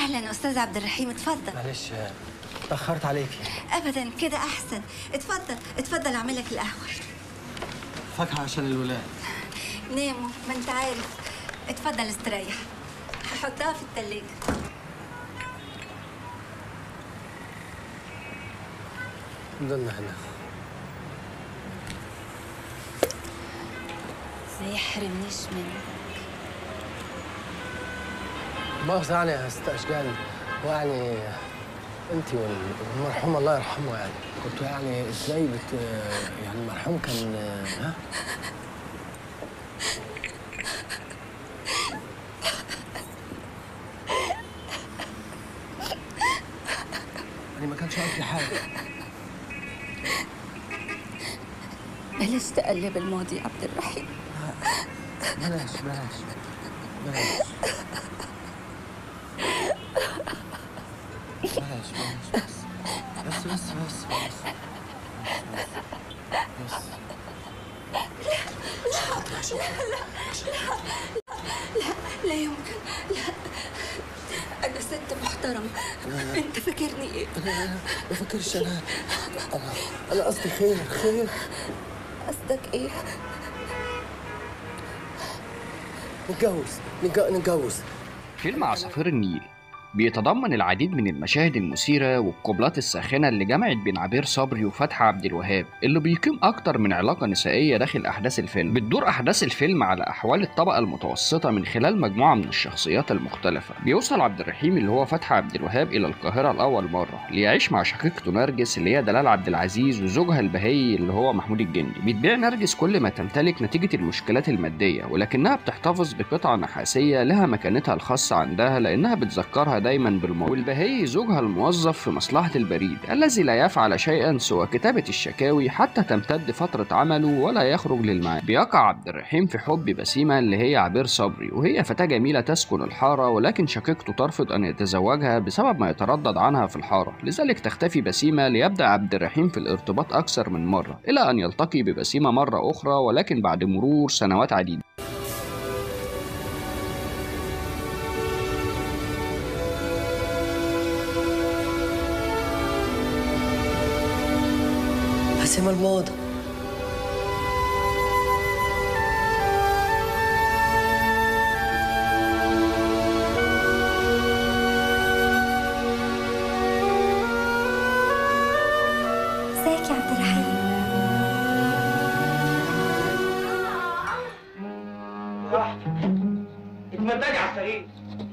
اهلا استاذ عبد الرحيم اتفضل معلش تأخرت عليكي ابدا كده احسن اتفضل اتفضل اعمل لك القهوه فاكهة عشان الولاد ناموا ما انت عارف اتفضل استريح هحطها في التلاجة ضلنا هنا ما يحرمنيش منك مؤاخذة يعني يا ست أشجان ويعني أنت والمرحوم الله يرحمه يعني كنتوا يعني إزاي بت يعني المرحوم كان ها؟ يعني ما كانش قصدي حاجة بلاش تقلب الماضي يا عبد الرحيم بلاش بلاش بلاش بلاش بلاش بس بس بس بس بس بس لا يمكن لا انا ست محترمه انت فاكرني ايه أنا ما فاكرش أنا أنا أنا قصدي خير خير قصدك ايه نتجوز نتج- نتجوز فيلم عصافير النيل بيتضمن العديد من المشاهد المثيرة والقبلات الساخنة اللي جمعت بين عبير صبري وفتحي عبد الوهاب اللي بيقيم أكتر من علاقة نسائية داخل أحداث الفيلم بتدور أحداث الفيلم على أحوال الطبقة المتوسطة من خلال مجموعة من الشخصيات المختلفة بيوصل عبد الرحيم اللي هو فتحي عبد الوهاب إلى القاهرة لأول مرة ليعيش مع شقيقته نرجس اللي هي دلال عبد العزيز وزوجها البهي اللي هو محمود الجندي بتبيع نرجس كل ما تمتلك نتيجة المشكلات المادية ولكنها بتحتفظ بقطعة نحاسية لها مكانتها الخاصة عندها لأنها بتذكرها دايما بالماضي والبهي زوجها الموظف في مصلحة البريد الذي لا يفعل شيئا سوى كتابة الشكاوي حتى تمتد فترة عمله ولا يخرج للمعاد بيقع عبد الرحيم في حب بسيمة اللي هي عبير صبري وهي فتاة جميلة تسكن الحارة ولكن شقيقته ترفض أن يتزوجها بسبب ما يتردد عنها في الحارة لذلك تختفي بسيمة ليبدأ عبد الرحيم في الارتباط أكثر من مرة إلى أن يلتقي ببسيمة مرة أخرى ولكن بعد مرور سنوات عديدة بسيمة الموضة ازيك يا عبد الرحيم اتمددي على السرير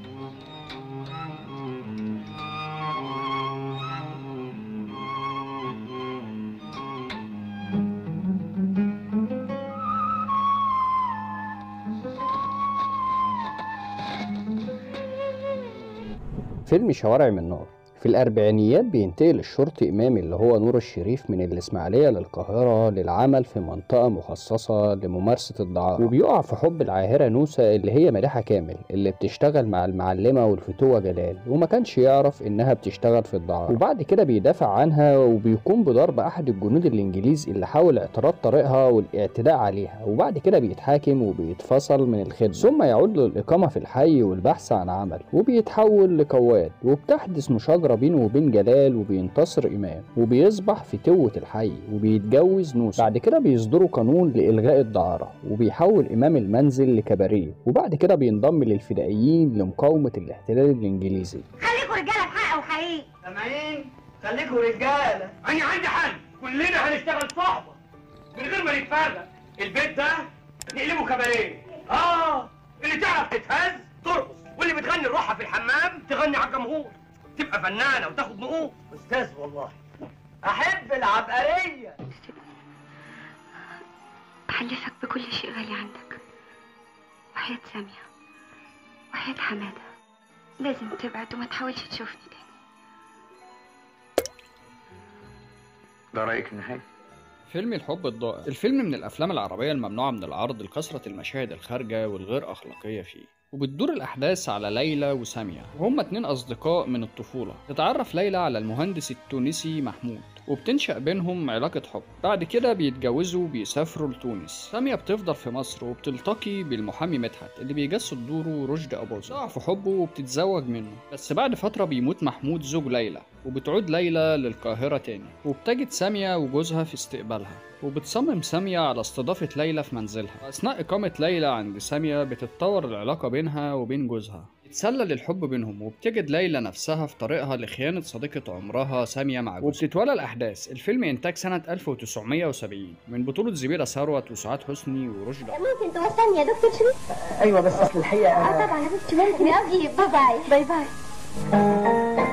فيلم شوارع من نار في الأربعينيات بينتقل الشرطي إمام اللي هو نور الشريف من الإسماعيلية للقاهرة للعمل في منطقة مخصصة لممارسة الدعارة وبيقع في حب العاهرة نوسة اللي هي مديحة كامل اللي بتشتغل مع المعلمة والفتوة جلال وما كانش يعرف إنها بتشتغل في الدعارة وبعد كده بيدافع عنها وبيقوم بضرب أحد الجنود الإنجليز اللي حاول اعتراض طريقها والاعتداء عليها وبعد كده بيتحاكم وبيتفصل من الخدمة ثم يعود للإقامة في الحي والبحث عن عمل وبيتحول لقواد وبتحدث مشاجرة بينه وبين جلال وبينتصر إمام وبيصبح في توة الحي وبيتجوز نوسة بعد كده بيصدروا قانون لإلغاء الدعارة وبيحول إمام المنزل لكباريه وبعد كده بينضم للفدائيين لمقاومة الاحتلال الإنجليزي خليكوا رجاله بحق وحقيقي سامعين خليكوا رجاله انا عندي حل كلنا هنشتغل صحبه من غير ما نتفرق البيت ده نقلبه كباريه اه اللي تعرف تتهز ترقص واللي بتغني الروحه في الحمام تغني على الجمهور تبقى فنانه وتاخد نقوط استاذ والله احب العبقريه بحلفك بكل شيء غالي عندك وحياة سامية وحياة حمادة لازم تبعد وما تحاولش تشوفني تاني ده رايك النهائي فيلم الحب الضائع الفيلم من الافلام العربيه الممنوعه من العرض لكثره المشاهد الخارجه والغير اخلاقيه فيه وبتدور الأحداث على ليلى وسامية وهما اتنين أصدقاء من الطفولة تتعرف ليلى على المهندس التونسي محمود وبتنشأ بينهم علاقة حب بعد كده بيتجوزوا وبيسافروا لتونس سامية بتفضل في مصر وبتلتقي بالمحامي مدحت اللي بيجسد دوره رشدي أباظة تقع في حبه وبتتزوج منه بس بعد فترة بيموت محمود زوج ليلى وبتعود ليلى للقاهرة تاني وبتجد سامية وجوزها في استقبالها وبتصمم سامية على استضافة ليلى في منزلها أثناء إقامة ليلى عند سامية بتتطور العلاقة بينها وبين جوزها بيتسلل الحب بينهم وبتجد ليلى نفسها في طريقها لخيانة صديقة عمرها سامية مع جوزها وبتتولى الأحداث الفيلم إنتاج سنة 1970 من بطولة زبيرة ثروت وسعاد حسني ورشدي ممكن توصلني يا دكتور شريف؟ ايوه بس اصل الحقيقه اه طبعا يا بنتي ممكن قوي باي باي باي باي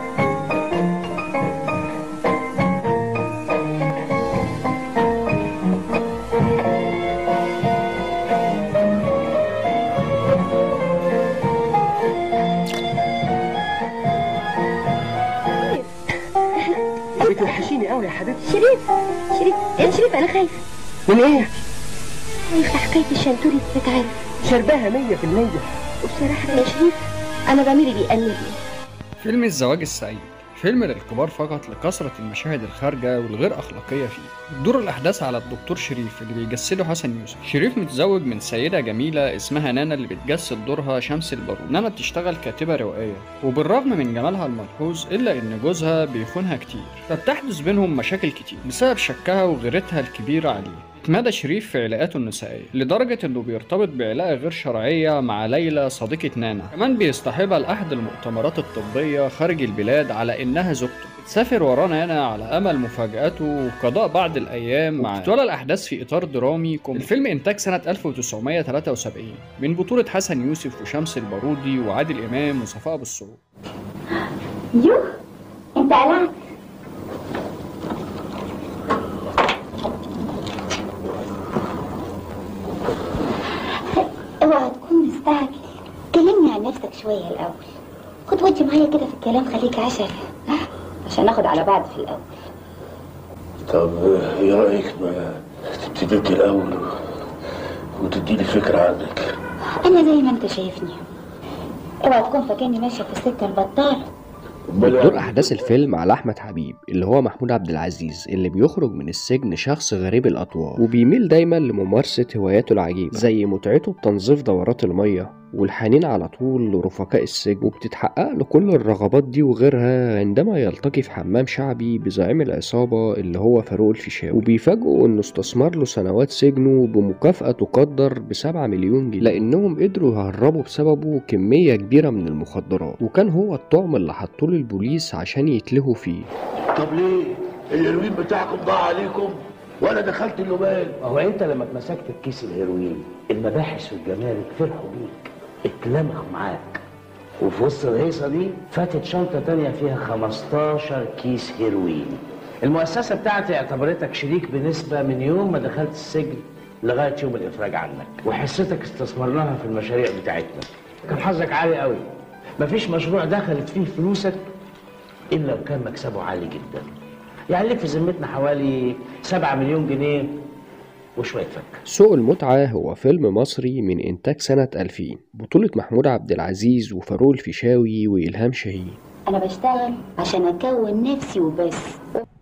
بتوحشيني قوي يا حبيبتي شريف شريف يا شريف انا خايفه من ايه خايفه حكايه الشنتوري تتعرف شربها 100% وبصراحه يا شريف انا ضميري بيأنبني فيلم الزواج السعيد فيلم للكبار فقط لكثرة المشاهد الخارجة والغير أخلاقية فيه تدور الأحداث على الدكتور شريف اللي بيجسده حسن يوسف شريف متزوج من سيدة جميلة اسمها نانا اللي بتجسد دورها شمس البارود نانا بتشتغل كاتبة روائية وبالرغم من جمالها الملحوظ إلا إن جوزها بيخونها كتير فبتحدث بينهم مشاكل كتير بسبب شكها وغيرتها الكبيرة عليه اتمادى شريف في علاقاته النسائية لدرجة انه بيرتبط بعلاقة غير شرعية مع ليلى صديقة نانا كمان بيصطحبها لأحد المؤتمرات الطبية خارج البلاد على إنها زوجته بتسافر وراه نانا على أمل مفاجأته وقضاء بعض الأيام معاه بتتولى الأحداث في إطار درامي كوميدي الفيلم إنتاج سنة 1973 من بطولة حسن يوسف وشمس البارودي وعادل إمام وصفاء بالصعود يوه انت قلعت اوعى تكون مستعجل كلمني عن نفسك شويه الاول خد ودي معايا كده في الكلام خليك عشرة ها؟ عشان ناخد على بعض في الاول طب ايه رأيك ما تبتدي انت الأول وتديني فكرة عنك انا زي ما انت شايفني اوعى تكون فاكرني ماشيه في السكه البطاله بتدور أحداث الفيلم على أحمد حبيب اللي هو محمود عبد العزيز اللي بيخرج من السجن شخص غريب الأطوار وبيميل دايما لممارسة هواياته العجيبة زي متعته بتنظيف دورات المية والحنين على طول لرفقاء السجن وبتتحقق له كل الرغبات دي وغيرها عندما يلتقي في حمام شعبي بزعيم العصابة اللي هو فاروق الفيشاوي وبيفاجئوا انه استثمر له سنوات سجنه بمكافأة تقدر بسبعة مليون جنيه لأنهم قدروا يهربوا بسببه كمية كبيرة من المخدرات وكان هو الطعم اللي حطوه للبوليس عشان يتلهوا فيه طب ليه؟ الهيروين بتاعكم ضاع عليكم وأنا دخلت اللبان هو انت لما اتمسكت بكيس الهيروين المباحث في الجمارك فرحوا بيك اتلمخوا معاك وفي وسط الهيصه دي فاتت شنطه تانية فيها 15 كيس هيروين المؤسسه بتاعتي اعتبرتك شريك بنسبه من يوم ما دخلت السجن لغايه يوم الافراج عنك وحصتك استثمرناها في المشاريع بتاعتنا كان حظك عالي قوي مفيش مشروع دخلت فيه فلوسك الا وكان مكسبه عالي جدا يعني ليك في ذمتنا حوالي 7 مليون جنيه وشويه فك سوق المتعة هو فيلم مصري من إنتاج سنة 2000 بطولة محمود عبد العزيز وفاروق الفيشاوي وإلهام شاهين انا بشتغل عشان اكون نفسي وبس